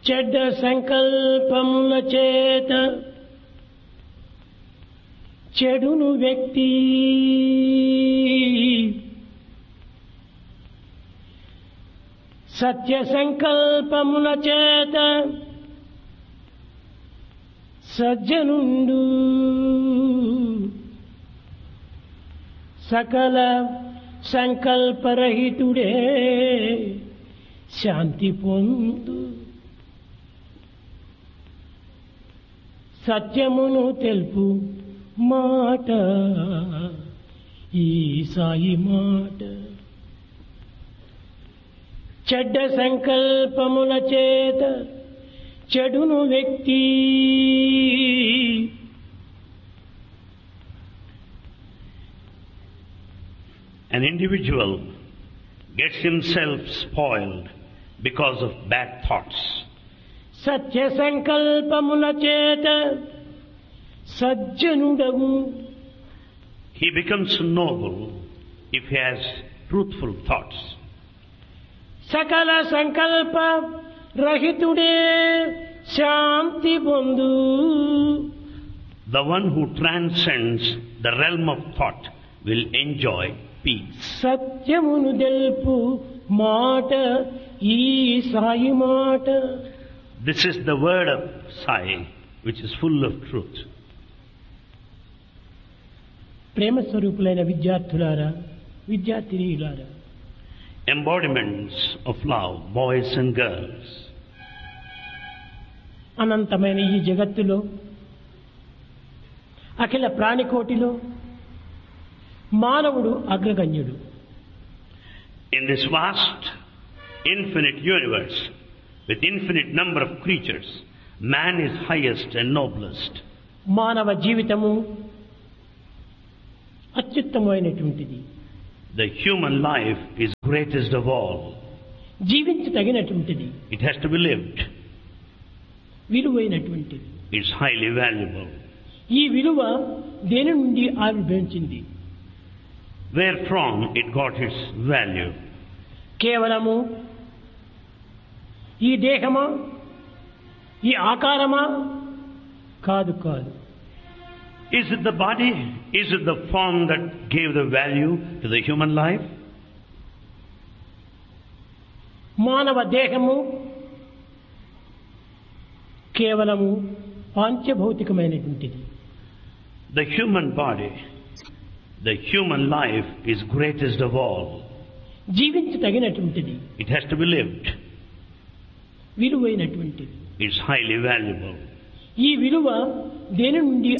చెడ్డ సంకల్పముల చేత చెడును వ్యక్తి సత్య సంకల్పముల చేత సజ్జనుండు సకల సంకల్పరహితుడే శాంతి పొందు సత్యమును తెలుపు మాట ఈ సాయి మాట చెడ్డ సంకల్పముల చేత చెడును వ్యక్తి An individual gets himself spoiled because of bad thoughts. సత్య సంకల్పముల చేత సజ్జనుడవు He becomes noble if he has truthful thoughts. సకల సంకల్ప రహితుడే శాంతి పొందు The one who transcends the realm of thought will enjoy peace. సత్యమును తెలుపు మాట ఈ సాయి మాట This is the word of Sai, which is full of truth. ప్రేమ స్వరూపులైన విద్యార్థులారా విద్యార్థినీయులారా Embodiments of love, boys and girls. అనంతమైన ఈ జగత్తులో అఖిల ప్రాణికోటిలో మానవుడు అగ్రగణ్యుడు In this vast, infinite universe, with infinite number of creatures, man is highest and noblest. మానవ జీవితము అత్యుత్తమైనటువంటిది The human life is greatest of all. జీవించి తగినటువంటిది It has to be lived. విలువైనటువంటిది It's highly valuable. ఈ విలువ దేని నుండి ఆవిర్భవించింది Wherefrom it got its value. కేవలము ఈ దేహమా ఈ ఆకారమా కాదు కాదు Is it the body? Is it the form that gave the value to the human life? మానవ దేహము కేవలము పాంచభౌతికమైనటువంటిది The human body, the human life is greatest of all. జీవించి తగినటువంటిది It has to be lived. విలువైనటువంటిది It's highly valuable. ఈ విలువ దేని నుండి